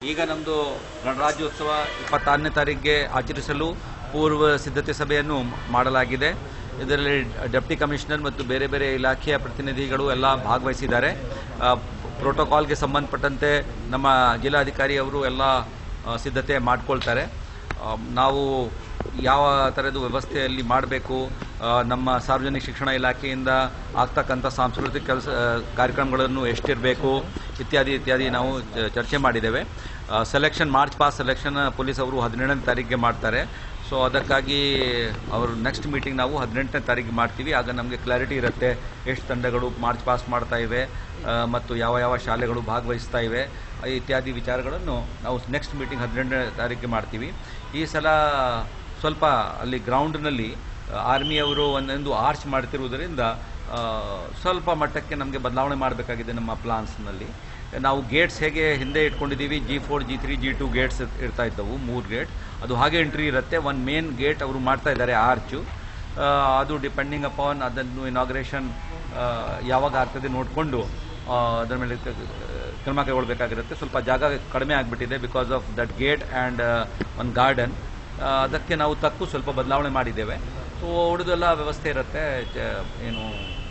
ಈಗ ನಮ್ಮದು ಗಣರಾಜ್ಯೋತ್ಸವ ಇಪ್ಪತ್ತಾರನೇ ತಾರೀಕಿಗೆ ಆಚರಿಸಲು ಪೂರ್ವ ಸಿದ್ಧತೆ ಸಭೆಯನ್ನು ಮಾಡಲಾಗಿದೆ ಇದರಲ್ಲಿ ಡೆಪ್ಟಿ ಕಮಿಷನರ್ ಮತ್ತು ಬೇರೆ ಬೇರೆ ಇಲಾಖೆಯ ಪ್ರತಿನಿಧಿಗಳು ಎಲ್ಲ ಭಾಗವಹಿಸಿದ್ದಾರೆ ಆ, ಪ್ರೋಟೋಕಾಲ್ಗೆ ಸಂಬಂಧಪಟ್ಟಂತೆ ನಮ್ಮ ಜಿಲ್ಲಾಧಿಕಾರಿ ಅವರು ಎಲ್ಲ ಆ, ಸಿದ್ಧತೆ ಮಾಡ್ಕೊಳ್ತಾರೆ ಆ, ನಾವು ಯಾವ ಥರದ ವ್ಯವಸ್ಥೆಯಲ್ಲಿ ಮಾಡಬೇಕು ನಮ್ಮ ಸಾರ್ವಜನಿಕ ಶಿಕ್ಷಣ ಇಲಾಖೆಯಿಂದ ಆಗ್ತಕ್ಕಂಥ ಸಾಂಸ್ಕೃತಿಕ ಕೆಲಸ ಕಾರ್ಯಕ್ರಮಗಳನ್ನು ಎಷ್ಟಿರಬೇಕು ಇತ್ಯಾದಿ ಇತ್ಯಾದಿ ನಾವು ಚ- ಚರ್ಚೆ ಮಾಡಿದ್ದೇವೆ selection march past selection police ಅವರು ಹದಿನೇಳನೇ ತಾರೀಕಿಗೆ ಮಾಡ್ತಾರೆ ಸೊ ಅದಕ್ಕಾಗಿ ಅವರು ನೆಕ್ಸ್ಟ್ ಮೀಟಿಂಗ್ ನಾವು ಹದಿನೆಂಟನೇ ತಾರೀಕಿಗೆ ಮಾಡ್ತೀವಿ ಆಗ ನಮಗೆ ಕ್ಲಾರಿಟಿ ಇರುತ್ತೆ ಎಷ್ಟು ತಂಡಗಳು ಮಾರ್ಚ್ ಪಾಸ್ ಮಾಡ್ತಾ ಇವೆ ಆ, ಮತ್ತು ಯಾವ ಯಾವ ಶಾಲೆಗಳು ಭಾಗವಹಿಸ್ತಾ ಇವೆ ಇತ್ಯಾದಿ ವಿಚಾರಗಳನ್ನು ನಾವು ನೆಕ್ಸ್ಟ್ ಮೀಟಿಂಗ್ ಹದಿನೆಂಟನೇ ತಾರೀಕಿಗೆ ಮಾಡ್ತೀವಿ ಈ ಸಲ ಸ್ವಲ್ಪ ಅಲ್ಲಿ ಗ್ರೌಂಡ್ನಲ್ಲಿ ಆರ್ಮಿಯವರು ಒಂದೊಂದು ಆರ್ಚ್ ಮಾಡ್ತಿರುವುದರಿಂದ ಆ, ಸ್ವಲ್ಪ ಮಟ್ಟಕ್ಕೆ ನಮಗೆ ಬದಲಾವಣೆ ಮಾಡಬೇಕಾಗಿದೆ ನಮ್ಮ ಪ್ಲಾನ್ಸ್ನಲ್ಲಿ ನಾವು ಗೇಟ್ಸ್ ಹೇಗೆ ಹಿಂದೆ ಇಟ್ಕೊಂಡಿದ್ದೀವಿ G four G three G two gates ಇರ್ತಾ ಇದ್ದವು ಮೂರು ಗೇಟ್ ಅದು ಹಾಗೆ ಎಂಟ್ರಿ ಇರುತ್ತೆ ಒನ್ ಮೇನ್ ಗೇಟ್ ಅವರು ಮಾಡ್ತಾ ಇದ್ದಾರೆ ಆರ್ಚು ಆ, ಅದು ಡಿಪೆಂಡಿಂಗ್ ಅಪಾನ್ ಅದನ್ನು ಇನಾಗ್ರೇಷನ್ ಯಾವಾಗ ಆಗ್ತದೆ ನೋಡಿಕೊಂಡು ಅದರ ಮೇಲೆ ಕ- ಕ್ರಮ ಕೈಗೊಳ್ಳಬೇಕಾಗಿರುತ್ತೆ ಸ್ವಲ್ಪ ಜಾಗ ಕಡಿಮೆ ಆಗಿಬಿಟ್ಟಿದೆ because of that gate and one garden ಅದಕ್ಕೆ ನಾವು ತಕ್ಕು ಸ್ವಲ್ಪ ಬದಲಾವಣೆ ಮಾಡಿದ್ದೇವೆ ಸೊ ಉಳಿದೆಲ್ಲ ವ್ಯವಸ್ಥೆ ಇರುತ್ತೆ ಚ- ಏನು